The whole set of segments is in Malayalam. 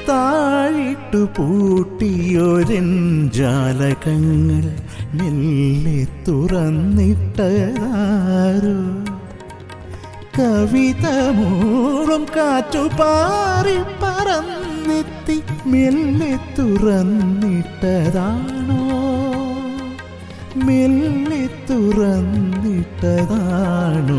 താഴിട്ടു പൂട്ടിയൊരൻ ജാലകങ്ങൾ മെല്ലെ തുറന്നിട്ടതാരോ കവിത മൂളും കാറ്റുപാറി പറന്നെത്തി മെല്ലെ തുറന്നിട്ടതാണോ മെല്ലെ തുറന്നിട്ടതാണോ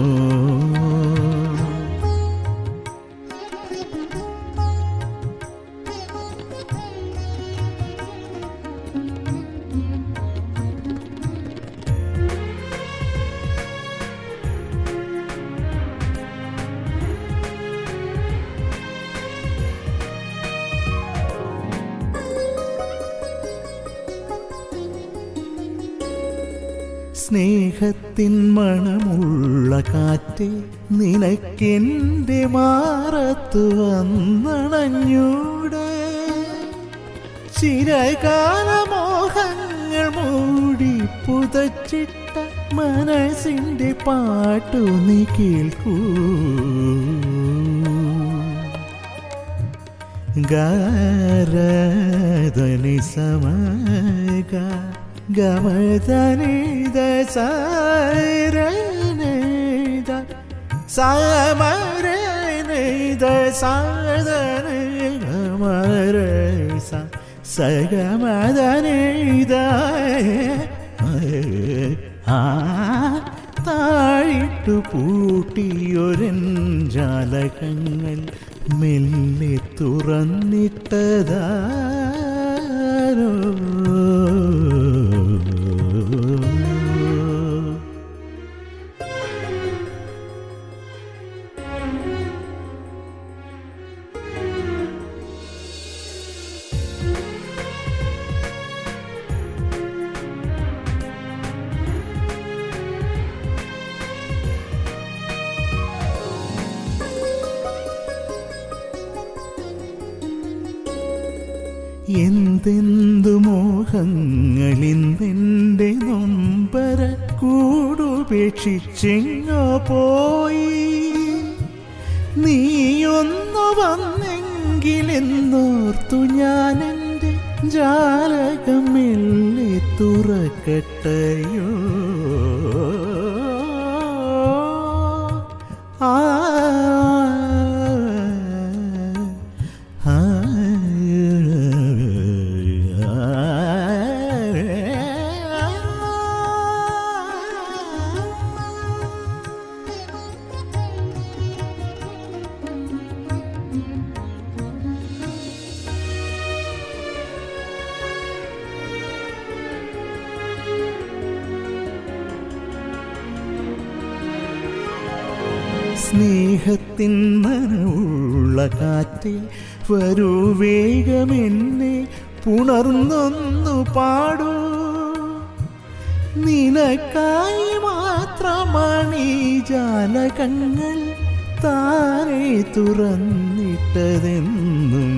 സ്നേഹത്തിൻ മണമുള്ള കാറ്റ് നിനക്കെന്റെ മാറത്തു വന്നണഞ്ഞൂടെ ചിരകാല മോഹങ്ങൾ മൂടി പുതച്ചിട്ട മനസ്സിന്റെ പാട്ടു നീ കേൾക്കൂ ഗാരധനി സമഗ ഗമധനിത സാരനിത സമരനിത സാധന ഗമര സഗമദനിത ആ താഴിട്ടു പൂട്ടിയൊരൻ ജാലകങ്ങൾ മെല്ലെ തുറന്നിട്ടതാരോ എന്തെന്തു മോഹങ്ങളിന്നെന്റെ നൊമ്പര കൂടുപേക്ഷിച്ചെങ്ങോ പോയി നീയൊന്നു വന്നെങ്കിലെന്നോർത്തു ഞാൻ എൻ്റെ ജാലകം മെല്ലെ തുറക്കട്ടയോ ആ ആ സ്നേഹത്തിൻ നനവുള്ള കാറ്റ് വരൂ വേഗമെന്നെ പുണർന്നൊന്നു പാടൂ നിനക്കായി മാത്രമാണ് ഈ ജാലകങ്ങൾ താനെ തുറന്നിട്ടതെന്നും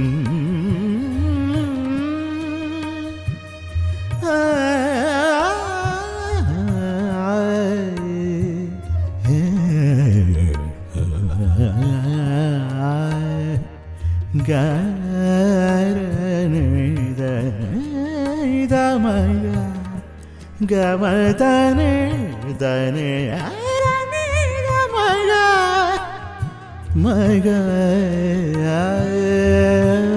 ഗമയ ഗമതനെ ധനെ മഴ മഴ